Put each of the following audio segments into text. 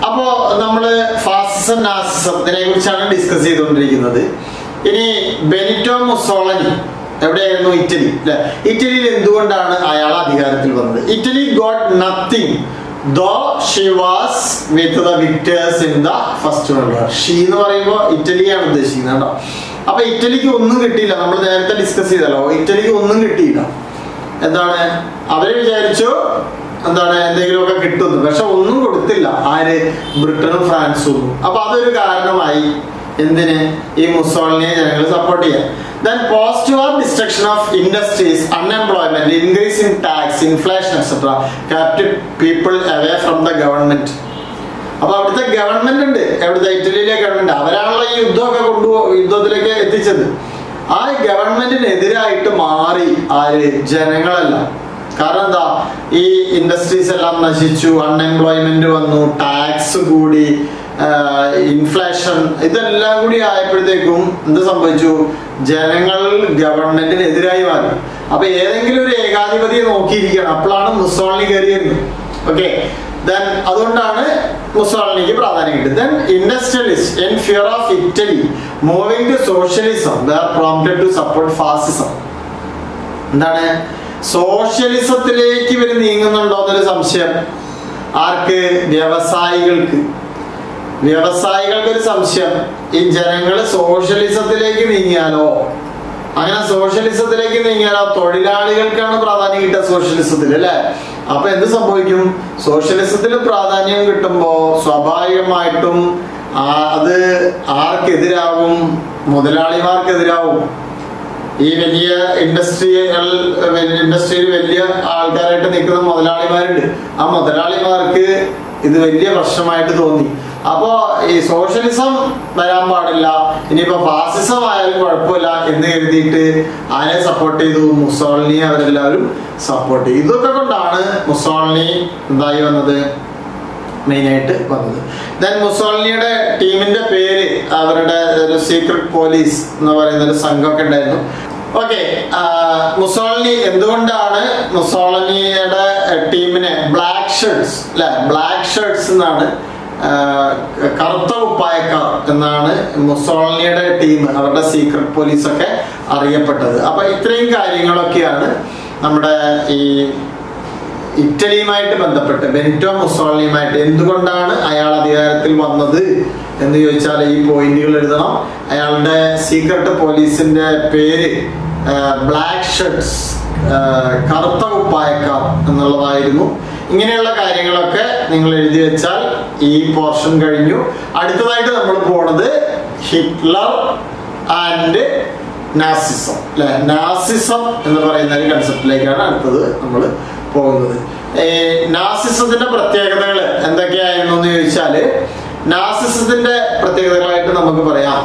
അപ്പോ നമ്മള് ഫാസിസം നാസിസം ഇതിനെ കുറിച്ചാണ് ഡിസ്കസ് ചെയ്തുകൊണ്ടിരിക്കുന്നത് ഇനി ബെനിറ്റോ മുസോളനി എവിടെയായിരുന്നു ഇറ്റലി അല്ലെ ഇറ്റലിയിൽ എന്തുകൊണ്ടാണ് അയാൾ അധികാരത്തിൽ വന്നത് Italy got nothing though she was with the victors in the first world war she എന്ന് പറയുമ്പോൾ ഇറ്റലിയാണ് ഉദ്ദേശിക്കുന്നത് കേട്ടോ അപ്പൊ ഇറ്റലിക്ക് ഒന്നും കിട്ടിയില്ല നമ്മൾ നേരത്തെ ഡിസ്കസ് ചെയ്തല്ലോ ഇറ്റലിക്ക് ഒന്നും കിട്ടിയില്ല എന്താണ് അവര് വിചാരിച്ചു എന്താണ് എന്തെങ്കിലുമൊക്കെ കിട്ടുന്നു പക്ഷെ ഒന്നും കൊടുത്തില്ല ആര് ബ്രിട്ടനും ഫ്രാൻസും ഒന്നും അപ്പൊ അതൊരു കാരണമായി എന്തിന് ഈ മുസോളിനെ ജനങ്ങൾ സപ്പോർട്ട് ചെയ്യാൻ then post war destruction of industries unemployment increase in tax inflation etcetera kept people away from the government അപ്പൊ അവിടുത്തെ ഗവൺമെന്റ് ഉണ്ട് എവിടുത്തെ ഇറ്റലിയിലെ ഗവൺമെന്റ് അവരാണല്ലോ ഈ യുദ്ധമൊക്കെ കൊണ്ടുപോ യുദ്ധത്തിലേക്ക് എത്തിച്ചത് ആ ഗവൺമെന്റിനെതിരായിട്ട് മാറി ആര് ജനങ്ങളല്ല കാരണം എന്താ ഈ ഇൻഡസ്ട്രീസ് എല്ലാം നശിച്ചു അൺഎംപ്ലോയ്മെന്റ് വന്നു ടാക്സ് കൂടി ഇൻഫ്ലേഷൻ ഇതെല്ലാം കൂടി ആയപ്പോഴത്തേക്കും എന്ത് സംഭവിച്ചു ജനങ്ങൾ ഗവൺമെന്റിനെതിരായി മാറി അപ്പൊ ഏതെങ്കിലും ഒരു ഏകാധിപതിയെ നോക്കിയിരിക്കണം അപ്പോഴാണ് മുസോളിനി കയറിയത് ഓക്കെ ദെൻ അതുകൊണ്ടാണ് മുസോളിനിക്ക് പ്രാധാന്യം കിട്ടുന്നത് then industrialist in fear of Italy moving to socialism they are prompted to support fascism എന്താണ് സോഷ്യലിസത്തിലേക്ക് ഇവർ നീങ്ങുന്നുണ്ടോ എന്നൊരു സംശയം ആർക്ക് വ്യവസായികൾക്ക് വ്യവസായികൾക്ക് ഒരു സംശയം ഈ ജനങ്ങൾ സോഷ്യലിസത്തിലേക്ക് നീങ്ങിയാലോ അങ്ങനെ സോഷ്യലിസത്തിലേക്ക് നീങ്ങിയാലോ തൊഴിലാളികൾക്കാണ് പ്രാധാന്യം കിട്ടുക സോഷ്യലിസത്തിൽ അല്ലെ അപ്പൊ എന്ത് സംഭവിക്കും സോഷ്യലിസത്തിൽ പ്രാധാന്യം കിട്ടുമ്പോ സ്വാഭാവികമായിട്ടും ആ- അത് ആർക്കെതിരാവും മുതലാളിമാർക്കെതിരാവും ഈ വലിയ ഇൻഡസ്ട്രിയൽ ഇൻഡസ്ട്രിയിൽ വലിയ ആൾക്കാരായിട്ട് നിൽക്കുന്ന മുതലാളിമാരുണ്ട് ആ മുതലാളിമാർക്ക് ഇത് വലിയ പ്രശ്നമായിട്ട് തോന്നി അപ്പോ ഈ സോഷ്യലിസം വരാൻ പാടില്ല ഇനിയിപ്പോ ഫാസിസം ആയാലും കുഴപ്പമില്ല എന്ന് കരുതിയിട്ട് ആരെ സപ്പോർട്ട് ചെയ്തു മുസോളിനി അവരെല്ലാവരും സപ്പോർട്ട് ചെയ്തു ഇതൊക്കെ കൊണ്ടാണ് മുസോളിനി എന്തായി വന്നത് മെയിനായിട്ട് വന്നത് ദെൻ മുസോളിനിയുടെ ടീമിന്റെ പേര് അവരുടെ ഒരു സീക്രട്ട് പോലീസ് എന്ന് പറയുന്ന ഒരു സംഘമൊക്കെ ഉണ്ടായിരുന്നു ഓക്കെ മുസോളിനി എന്തുകൊണ്ടാണ് മുസോളിനിയുടെ ടീമിനെ ബ്ലാക്ക് ഷർട്ട്സ് അല്ലെ ബ്ലാക്ക് ഷർട്ട്സ് എന്നാണ് ആ, കറുത്ത കുപ്പായക്കാർ എന്നാണ് മുസോളിനിയുടെ ടീം അവരുടെ സീക്രട്ട് പോലീസ് ഒക്കെ അറിയപ്പെട്ടത് അപ്പൊ ഇത്രയും കാര്യങ്ങളൊക്കെയാണ് നമ്മുടെ ഈ ഇറ്റലിയുമായിട്ട് ബന്ധപ്പെട്ട് ബെനിറ്റോ മുസോളിനിയുമായിട്ട് എന്തുകൊണ്ടാണ് അയാൾ അധികാരത്തിൽ വന്നത് എന്ന് ചോദിച്ചാൽ ഈ പോയിന്റുകൾ എഴുതണം അയാളുടെ സീക്രട്ട് പോലീസിന്റെ പേര് ബ്ലാക്ക് ഷർട്ട്സ് കറുത്ത കുപ്പായക്കാർ എന്നുള്ളതായിരുന്നു ഇങ്ങനെയുള്ള കാര്യങ്ങളൊക്കെ നിങ്ങൾ എഴുതി വെച്ചാൽ ഈ പോർഷൻ കഴിഞ്ഞു അടുത്തതായിട്ട് നമ്മൾ പോണത് ഹിറ്റ്ലർ ആൻഡ് നാസിസം അല്ലെ നാസിസം എന്ന് പറയുന്ന ഒരു കൺസെപ്റ്റിലേക്കാണ് അടുത്തത് നമ്മൾ പോകുന്നത് ഈ നാസിസത്തിന്റെ പ്രത്യേകതകൾ എന്തൊക്കെയായിരുന്നു എന്ന് ചോദിച്ചാല് നാസിസത്തിന്റെ പ്രത്യേകതകളായിട്ട് നമുക്ക് പറയാം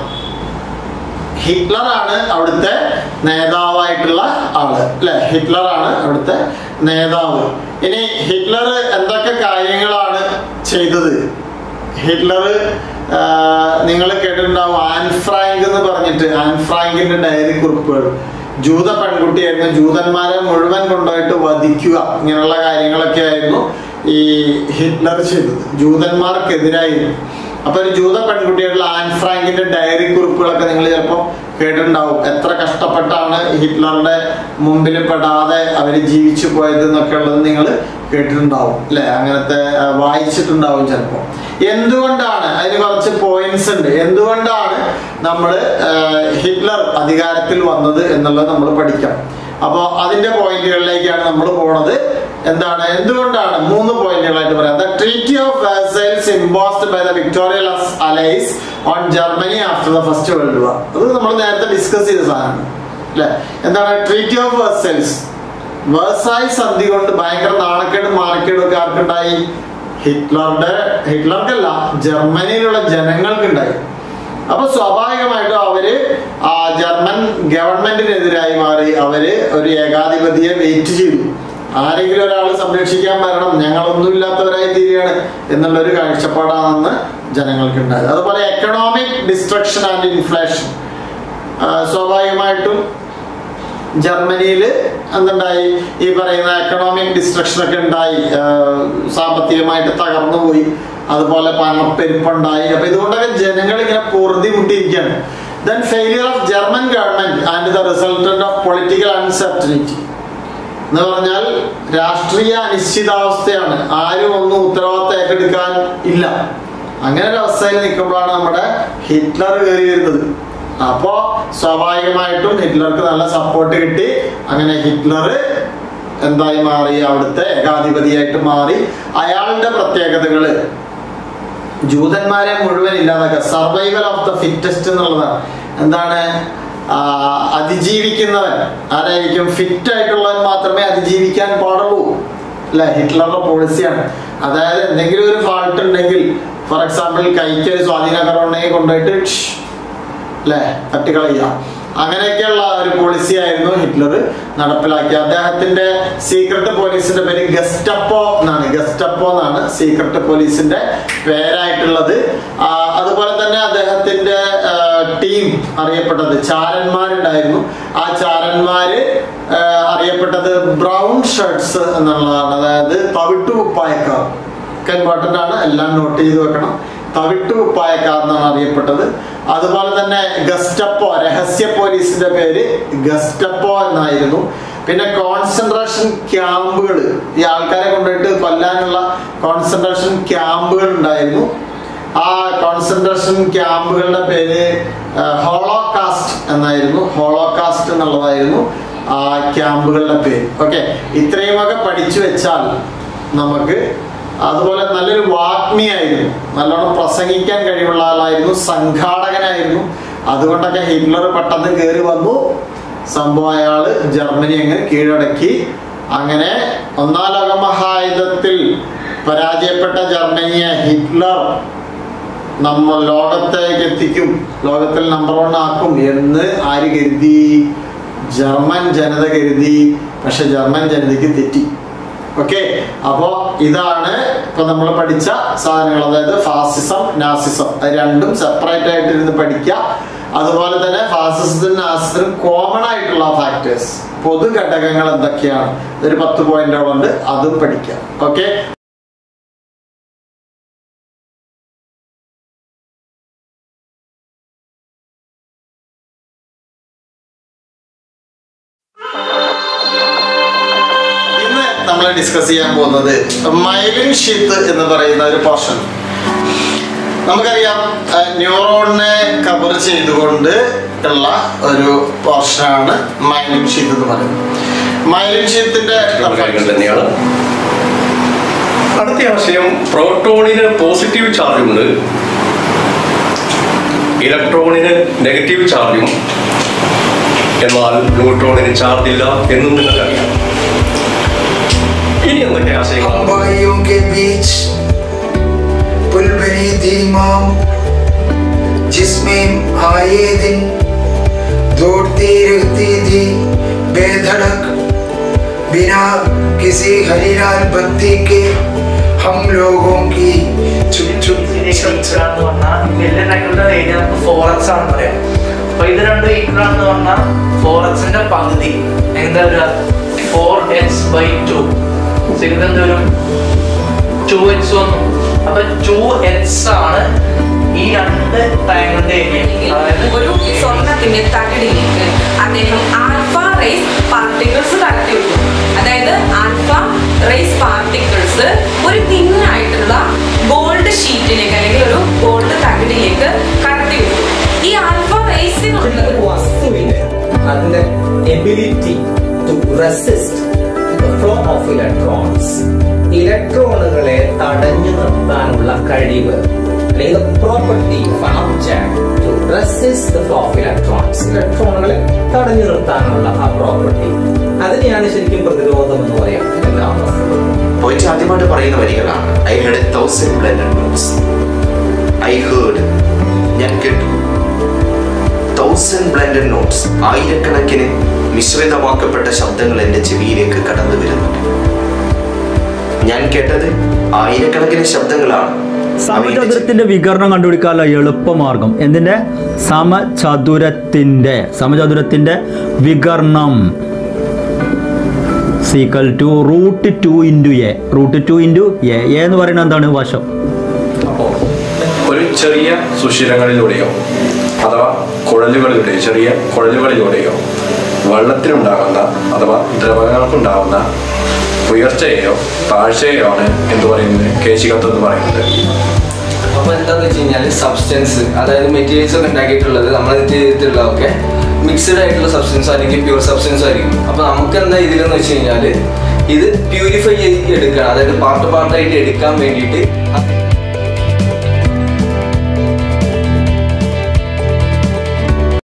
ഹിറ്റ്ലറാണ് അവിടുത്തെ നേതാവായിട്ടുള്ള ആള് അല്ലെ ഹിറ്റ്ലറാണ് അവിടുത്തെ നേതാവ് ഇനി ഹിറ്റ്ലർ എന്തൊക്കെ കാര്യങ്ങളാണ് ചെയ്തത് ഹിറ്റ്ലർ നിങ്ങൾ കേട്ടിട്ടുണ്ടാവും ആൻ ഫ്രാങ്ക് എന്ന് പറഞ്ഞിട്ട് ആൻ ഫ്രാങ്കിന്റെ ഡയറി കുറിപ്പുകൾ ജൂത പെൺകുട്ടിയായിരുന്നു ജൂതന്മാരെ മുഴുവൻ കൊണ്ടുപോയിട്ട് വധിക്കുക ഇങ്ങനെയുള്ള കാര്യങ്ങളൊക്കെ ആയിരുന്നു ഈ ഹിറ്റ്ലർ ചെയ്തത് ജൂതന്മാർക്കെതിരായിരുന്നു അപ്പൊ ഒരു ജൂത പെൺകുട്ടിയായിട്ടുള്ള ആൻ ഫ്രാങ്കിന്റെ ഡയറി കുറിപ്പുകളൊക്കെ നിങ്ങൾ ചിലപ്പോൾ കേട്ടിട്ടുണ്ടാവും എത്ര കഷ്ടപ്പെട്ടാണ് ഹിറ്റ്ലറുടെ മുമ്പിൽ പെടാതെ അവർ ജീവിച്ചു പോയത് എന്നൊക്കെ ഉള്ളത് നിങ്ങൾ കേട്ടിട്ടുണ്ടാവും അല്ലെ അങ്ങനത്തെ ആ, വായിച്ചിട്ടുണ്ടാവും ചിലപ്പോൾ എന്തുകൊണ്ടാണ് അതിന് കുറച്ച് പോയിന്റ്സ് ഉണ്ട് എന്തുകൊണ്ടാണ് നമ്മൾ ഹിറ്റ്ലർ അധികാരത്തിൽ വന്നത് എന്നുള്ളത് നമ്മൾ പഠിക്കാം അപ്പോൾ അതിന്റെ പോയിന്റുകളിലേക്കാണ് നമ്മൾ പോണത് എന്താണ് എന്തുകൊണ്ടാണ് മൂന്ന് പോയിന്റുകളായിട്ട് പറയാം the treaty of Versailles imposed by the victorious allies on Germany after the first world war അത് നമ്മൾ നേരത്തെ ഡിസ്കസ് ചെയ്ത സാധനമാണ് അല്ലെ എന്താണ് ട്രീറ്റി ഓഫ് വെസൈൽസ് വേഴ്സായി സന്ധി കൊണ്ട് ഭയങ്കര നാണക്കേടും മാനക്കേടും ഒക്കെ ആർക്കുണ്ടായി ഹിറ്റ്ലറുടെ ഹിറ്റ്ലർക്കല്ല ജർമ്മനിയിലുള്ള ജനങ്ങൾക്കുണ്ടായി അപ്പൊ സ്വാഭാവികമായിട്ടും അവര് ആ ജർമ്മൻ ഗവൺമെന്റിനെതിരായി മാറി അവര് ഒരു ഏകാധിപതിയെ വെയിറ്റ് ചെയ്തു ആരെങ്കിലും ഒരാൾ സംരക്ഷിക്കാൻ വരണം ഞങ്ങളൊന്നുമില്ലാത്തവരായി തീരുകയാണ് എന്നുള്ളൊരു കാഴ്ചപ്പാടാണെന്ന് ജനങ്ങൾക്കുണ്ടായത് അതുപോലെ എക്കണോമിക് ഡിസ്ട്രക്ഷൻ ആൻഡ് ഇൻഫ്ലേഷൻ സ്വാഭാവികമായിട്ടും ജർമ്മനിയിൽ എന്തുണ്ടായി ഈ പറയുന്ന എക്കണോമിക് ഡിസ്ട്രക്ഷൻ ഒക്കെ ഉണ്ടായി ആ, സാമ്പത്തികമായിട്ട് തകർന്നു പോയി അതുപോലെ പണപ്പെരുപ്പുണ്ടായി അപ്പൊ ഇതുകൊണ്ടൊക്കെ ജനങ്ങൾ ഇങ്ങനെ പൊറുതി മുട്ടിയിരിക്കുകയാണ് then failure of German government and the resultant of political uncertainty എന്ന് പറഞ്ഞാൽ രാഷ്ട്രീയ അനിശ്ചിതാവസ്ഥയാണ് ആരും ഒന്നും ഉത്തരവാദിത്തം ഏറ്റെടുക്കാൻ ഇല്ല അങ്ങനെ ഒരു അവസ്ഥയിൽ നിൽക്കുമ്പോഴാണ് നമ്മുടെ ഹിറ്റ്ലർ കയറി വരുന്നത് അപ്പോ സ്വാഭാവികമായിട്ടും ഹിറ്റ്ലർക്ക് നല്ല സപ്പോർട്ട് കിട്ടി അങ്ങനെ ഹിറ്റ്ലർ എന്തായി മാറി അവിടുത്തെ ഏകാധിപതിയായിട്ട് മാറി അയാളുടെ പ്രത്യേകതകള് ജൂതന്മാരെ മുഴുവൻ ഇല്ലാതാക്കുക സർവൈവൽ ഓഫ് ദ ഫിറ്റസ്റ്റ് എന്നുള്ളതാണ് എന്താണ് ആ, അതിജീവിക്കുന്നവൻ ആരായിരിക്കും ഫിറ്റ് ആയിട്ടുള്ളവൻ മാത്രമേ അതിജീവിക്കാൻ പാടുള്ളൂ അല്ലെ ഹിറ്റ്ലറുടെ പോളിസിയാണ് അതായത് എന്തെങ്കിലും ഒരു ഫാൾട്ട് ഉണ്ടെങ്കിൽ ഫോർ എക്സാമ്പിൾ കൈക്ക് ഒരു സ്വാധീനകരമുണ്ടെങ്കിൽ കൊണ്ടുപോയിട്ട് ഷ് അല്ലെ തട്ടിക്കളയുക അങ്ങനെയൊക്കെയുള്ള ഒരു പോളിസി ആയിരുന്നു ഹിറ്റ്ലർ നടപ്പിലാക്കിയ അദ്ദേഹത്തിന്റെ സീക്രട്ട് പോലീസിന്റെ പേര് ഗസ്റ്റപ്പോ എന്നാണ് ഗസ്റ്റപ്പോ എന്നാണ് സീക്രട്ട് പോലീസിന്റെ പേരായിട്ടുള്ളത് ആ, അതുപോലെ തന്നെ അദ്ദേഹത്തിന്റെ ടീം അറിയപ്പെട്ടത് ചാരന്മാരുണ്ടായിരുന്നു ആ ചാരന്മാര് ആ, അറിയപ്പെട്ടത് ബ്രൗൺ ഷർട്ട്സ് എന്നുള്ളതാണ് അതായത് തവിട്ടു കുപ്പായക്കാർ ഒക്കെ ഇമ്പോർട്ടൻ്റ് ആണ് എല്ലാം നോട്ട് ചെയ്ത് വെക്കണം തവിട്ട് കുപ്പായക്കാർ എന്നാണ് അറിയപ്പെട്ടത് അതുപോലെ തന്നെ ഗസ്റ്റപ്പോ രഹസ്യ പോലീസിന്റെ പേര് ഗസ്റ്റപ്പോ എന്നായിരുന്നു പിന്നെ കോൺസെൻട്രേഷൻ ക്യാമ്പുകൾ ഈ ആൾക്കാരെ കൊണ്ടുപോയിട്ട് കൊല്ലാനുള്ള കോൺസെൻട്രേഷൻ ക്യാമ്പുകൾ ഉണ്ടായിരുന്നു ആ കോൺസെൻട്രേഷൻ ക്യാമ്പുകളുടെ പേര് ഹോളോകാസ്റ്റ് എന്നായിരുന്നു ഹോളോകാസ്റ്റ് എന്നുള്ളതായിരുന്നു ആ ക്യാമ്പുകളുടെ പേര് ഓക്കെ ഇത്രയുമൊക്കെ പഠിച്ചു വെച്ചാൽ നമുക്ക് അതുപോലെ നല്ലൊരു വാഗ്മിയായിരുന്നു നല്ലോണം പ്രസംഗിക്കാൻ കഴിവുള്ള ആളായിരുന്നു സംഘാടകനായിരുന്നു അതുകൊണ്ടൊക്കെ ഹിറ്റ്ലർ പെട്ടെന്ന് കയറി വന്നു സംഭവം അയാള് ജർമ്മനി അങ്ങ് കീഴടക്കി അങ്ങനെ ഒന്നാം ലോക മഹായുദ്ധത്തിൽ പരാജയപ്പെട്ട ജർമ്മനിയെ ഹിറ്റ്ലർ നമ്മൾ ലോകത്തേക്ക് എത്തിക്കും ലോകത്തിൽ നമ്പർ വൺ ആക്കും എന്ന് ആര് കരുതി ജർമ്മൻ ജനത കരുതി പക്ഷെ ജർമ്മൻ ജനതയ്ക്ക് തെറ്റി ഓക്കെ അപ്പോ ഇതാണ് ഇപ്പൊ നമ്മൾ പഠിച്ച സാധനങ്ങൾ അതായത് ഫാസിസം നാസിസം അത് രണ്ടും സെപ്പറേറ്റ് ആയിട്ട് ഇരുന്ന് പഠിക്കുക അതുപോലെ തന്നെ ഫാസിസത്തിനും നാസിസത്തിനും കോമൺ ആയിട്ടുള്ള ഫാക്ടേഴ്സ് പൊതു ഘടകങ്ങൾ എന്തൊക്കെയാണ് ഒരു പത്ത് പോയിന്റുകളുണ്ട് അതും പഠിക്കാം ഓക്കെ ഇന്ന് നമ്മൾ ഡിസ്കസ് ചെയ്യാൻ പോകുന്നത് മൈലിൻ ഷീത്ത് എന്ന് പറയുന്ന ഒരു പോർഷൻ നമുക്കറിയാം അഹ് ന്യൂറോണിനെ കവർ ചെയ്തുകൊണ്ട് ഉള്ള ഒരു പോർഷനാണ് മൈലിൻ ഷീത്ത് എന്ന് പറയുന്നത് മൈലിൻ ഷീത്തിന്റെ കാര്യങ്ങൾ തന്നെയാണ് അടുത്ത ആശയം പ്രോട്ടോണിന് പോസിറ്റീവ് ചാർജുണ്ട് ഇലക്ട്രോണിന് നെഗറ്റീവ് ചാർജും എന്നാൽ ന്യൂട്രോണിന് ചാർജ് ഇല്ല എന്നും നിങ്ങൾക്കറിയാം ഇനി എന്തൊക്കെ ആശയങ്ങളാണ് अंबाइयों के बीच पुल बनी थी माम जिसमें आए दिन दौड़ती रहती थी बेधड़क बिना किसी हरीलाल बत्ती के हम लोगों की छुप छुप എന്ന് പറഞ്ഞാൽ വലിയ രണ്ടുടെ ഏരിയ നമുക്ക് ഫോർ എക്സ് ആണ് പറയാം അപ്പൊ ഇത് രണ്ടും ഈക്വൽ ആണെന്ന് പറഞ്ഞാൽ ഫോർ എക്സിന്റെ പകുതി എന്താ വരിക ഫോർ എക്സ് ബൈ ടു ഇത് വരും ടു എക്സ് വന്നു അപ്പൊ ടു എക്സ് ആണ് ഈ രണ്ട് ട്രയാങ്കിളിന്റെ ഏരിയ അതായത് ഒരു സ്വർണത്തിന്റെ തകിടിലേക്ക് അദ്ദേഹം ആൽഫ റേസ് പാർട്ടിക്കിൾസ് കടത്തിവിട്ടു അതായത് ആൽഫ റേസ് പാർട്ടിക്കിൾസ് ഒരു തിന്നായിട്ടുള്ള ഗോൾഡ് ഷീറ്റിലേക്ക് അല്ലെങ്കിൽ ഒരു ഗോൾഡ് തകിടിലേക്ക് കടത്തിവിട്ടു ഈ ആൽഫ റേസിനുള്ള ഒരു വസ്തുവിന് അതിന്റെ ability to resist flow of electrons ഇലക്ട്രോണുകളെ തടഞ്ഞു നിർത്താനുള്ള കഴിവ് അല്ലെങ്കിൽ property of an object to resist the flow of electrons ഇലക്ട്രോണുകളെ തടഞ്ഞു നിർത്താനുള്ള ആ പ്രോപ്പർട്ടി അതിനെയാണ് ശരിക്കും പ്രതിരോധം എന്ന് പറയാം എല്ലാ വസ്തുക്കളും പോയിട്ട് ആദ്യമായിട്ട് പറയുന്ന വരികളാണ് I heard a thousand blended notes I heard ഞാൻ കേട്ടു തൗസൻഡ് ബ്ലെൻഡഡ് നോട്ട്സ് ആയിരക്കണക്കിന് മിശ്രിതമാക്കപ്പെട്ട ശബ്ദങ്ങൾ എൻ്റെ ചെവിയിലേക്ക് കടന്നു വരുന്നുണ്ട് ഞാൻ കേട്ടത് ആയിരക്കണക്കിന് ശബ്ദങ്ങളാണ് അവയുടെ സമചതുരത്തിന്റെ വികരണം കണ്ടുപിടിക്കാനുള്ള എളുപ്പമാർഗം എന്തിന്റെ സമചതുരത്തിന്റെ സമചതുരത്തിന്റെ വികരണം equal to root two into a root two into a a എന്ന് പറയുന്നത് എന്താണ് വശം ചെറിയ സുഷിരങ്ങളിലൂടെയോ അഥവാ കുഴലുകളിലൂടെയോ ചെറിയ കുഴലുകളിലൂടെയോ വെള്ളത്തിനുണ്ടാകുന്ന അഥവാ ദ്രവങ്ങൾക്കുണ്ടാകുന്ന ഉയർച്ചയെയോ താഴ്ചയെയോ ആണ് എന്ത് പറയുന്നത് കേശികത്വം എന്ന് പറയുന്നത് അപ്പൊ എന്താന്ന് വെച്ച് കഴിഞ്ഞാൽ സബ്സ്റ്റൻസ് അതായത് മെറ്റീരിയൽസ് ഒക്കെ ഉണ്ടാക്കിയിട്ടുള്ളത് നമ്മളെ ചെയ്തിട്ടുള്ളതൊക്കെ മിക്സ്ഡ് ആയിട്ടുള്ള സബ്സ്റ്റൻസ് അല്ലെങ്കിൽ പ്യൂർ സബ്സ്റ്റൻസ് ആയിരിക്കും അപ്പൊ നമുക്ക് എന്താ ഇതിലെന്ന് വെച്ച് കഴിഞ്ഞാൽ ഇത് പ്യൂരിഫൈ ചെയ്ത് എടുക്കണം അതായത് പാർട്ട് പാർട്ടായിട്ട് എടുക്കാൻ വേണ്ടിയിട്ട്